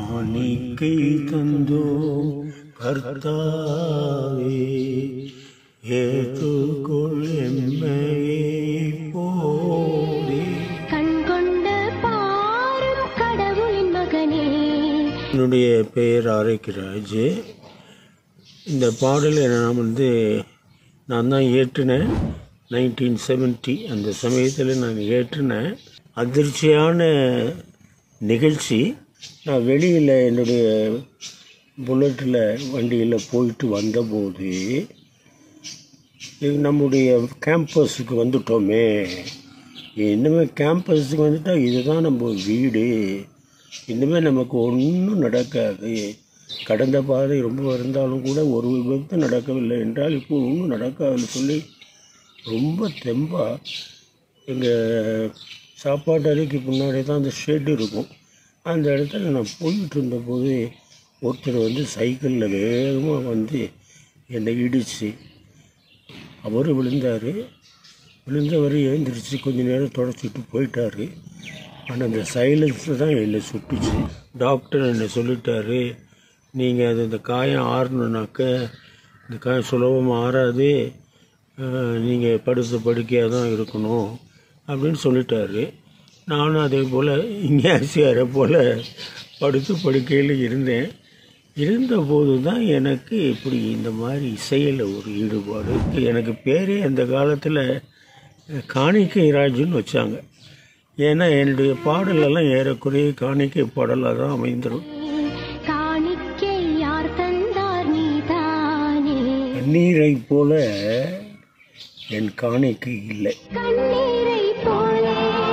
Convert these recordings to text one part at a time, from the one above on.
காணிக்கை தந்தோம் கர்த்தாவே ஏற்றுக்கொள் எம்மையே போதே கண்கொண்ட பாரும் கடவுளின் மகனே என்னுடைய பெயர் ஆரோக்கியராஜ் இந்த பாடலை நான் வந்து நான் தான் ஏற்றினேன் நைன்டீன் செவன்ட்டி அந்த சமயத்தில் நான் ஏற்றினேன் அதிர்ச்சியான நிகழ்ச்சி நான் வெளியில் என்னுடைய புல்லட்டில் வண்டியில் போயிட்டு வந்தபோது இது நம்முடைய கேம்பஸுக்கு வந்துட்டோமே இனிமேல் கேம்பஸுக்கு வந்துட்டால் இதுதான் நம்ம வீடு இனிமேல் நமக்கு ஒன்றும் நடக்காது கடந்த பாதை ரொம்ப இருந்தாலும் கூட ஒரு விபத்து நடக்கவில்லை என்றால் இப்போ ஒன்றும் நடக்காதுன்னு சொல்லி ரொம்ப தெம்பாக எங்கள் சாப்பாட்டு அறைக்கு முன்னாடி தான் அந்த ஷெட் இருக்கும் அந்த இடத்துல நான் போயிட்டு இருந்தபோது ஒருத்தர் வந்து சைக்கிளில் வேகமாக வந்து என்னை இடிச்சு அவர் விழுந்தார் விழுந்தவர் எழுந்திரிச்சு கொஞ்ச நேரம் தொடச்சிட்டு போயிட்டாரு ஆனால் அந்த சைலன்ஸ் தான் என்னை சுட்டுச்சு டாக்டர் என்னை சொல்லிட்டாரு நீங்கள் அது இந்த காயம் ஆறணுனாக்க இந்த காயம் சுலபமாக ஆறாது நீங்கள் படுத்த படுக்கையாக தான் இருக்கணும் அப்படின்னு சொல்லிட்டாரு நானும் அதே போல் இங்கேசியாரை போல் படுத்து படுக்கையில் இருந்தேன் இருந்தபோது தான் எனக்கு இப்படி இந்த மாதிரி இசையில் ஒரு ஈடுபாடு எனக்கு பேரே அந்த காலத்தில் காணிக்கை ராஜுன்னு வச்சாங்க ஏன்னா என்னுடைய பாடலெல்லாம் ஏறக்குறைய காணிக்கை பாடலாக தான் அமைந்துடும் காணிக்கை யார் தந்தார் நீதானே நீரை போல என் காணிக்கை இல்லை கண்ணீரை போலே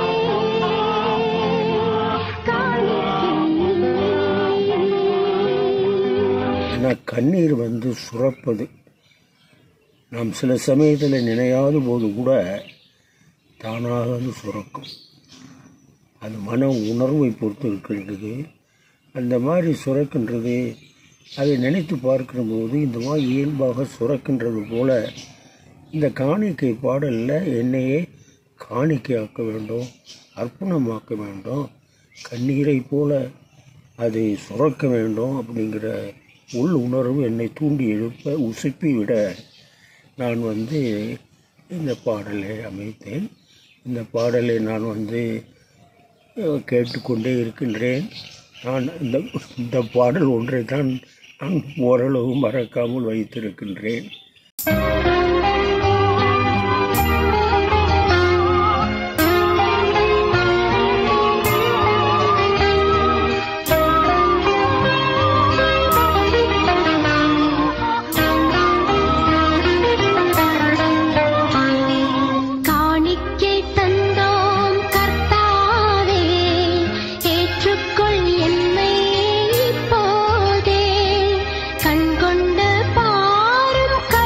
காணிக்கை ஆனால் கண்ணீர் வந்து சுரப்பது நாம் சில சமயத்தில் நினையாத போது கூட தானாக அது சுரக்கும் அது மன உணர்வை பொறுத்து இருக்கின்றது அந்த மாதிரி சுரக்கின்றது அதை நினைத்து பார்க்கிற போது இந்த மாதிரி இயல்பாக சுரக்கின்றது போல இந்த காணிக்கை பாடலில் என்னையே காணிக்கையாக்க வேண்டும் அர்ப்பணமாக்க வேண்டும் கண்ணீரை போல அதை சுரக்க வேண்டும் அப்படிங்கிற உள் உணர்வு என்னை தூண்டி எழுப்ப உசுப்பி விட நான் வந்து இந்த பாடலை அமைத்தேன் இந்த பாடலை நான் வந்து அஹ், கேட்டுக்கொண்டே இருக்கின்றேன் நான் இந்த இந்த பாடல் ஒன்றை தான் நான் ஓரளவு மறக்காமல் வைத்திருக்கின்றேன் காணிக்கை தந்தோம் கர்த்தாவே ஏற்றுக்கொள் என்னை இப்போதே கண்கொண்டு பாரும்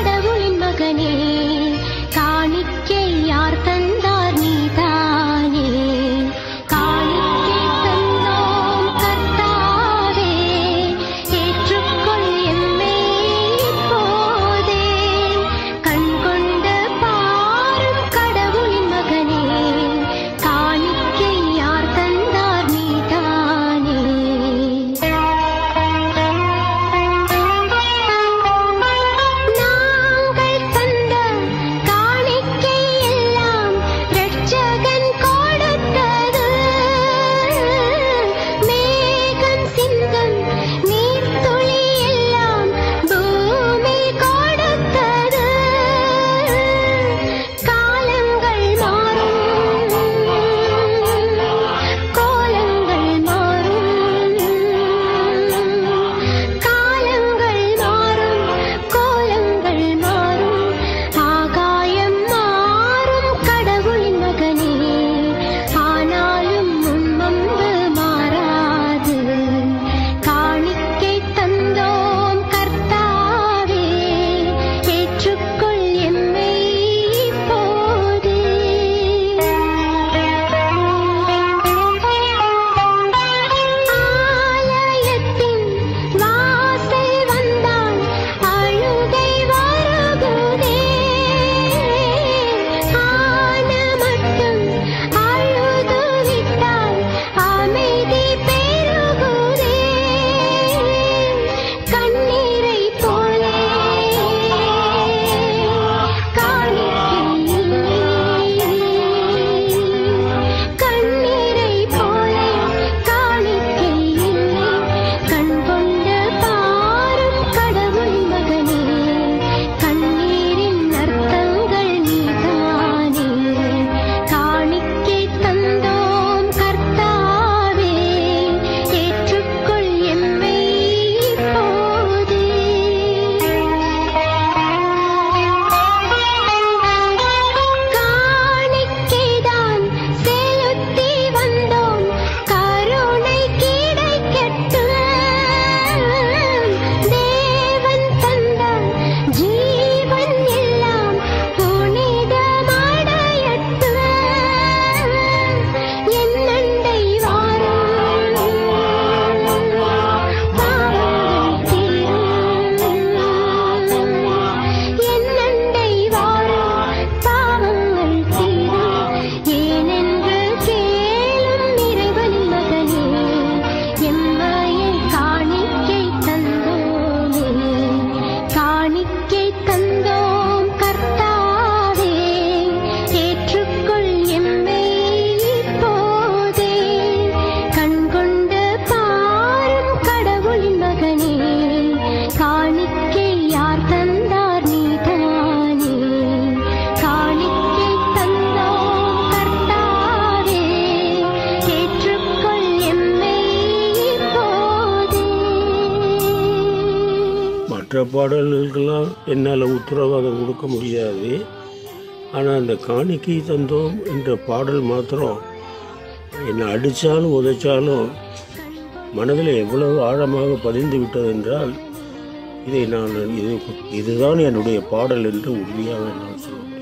மற்ற பாடல்களுக்கெல்லாம் என்னால் உத்தரவாதம் கொடுக்க முடியாது ஆனால் அந்த காணிக்கை தந்தோம் என்ற பாடல் மாத்திரம் என்னை அடித்தாலும் உதைச்சாலும் மனதில் எவ்வளவு ஆழமாக பதிந்து விட்டது என்றால் இதை நான் இது இதுதான் என்னுடைய பாடல் என்று உறுதியாக நான் சொல்லுவேன்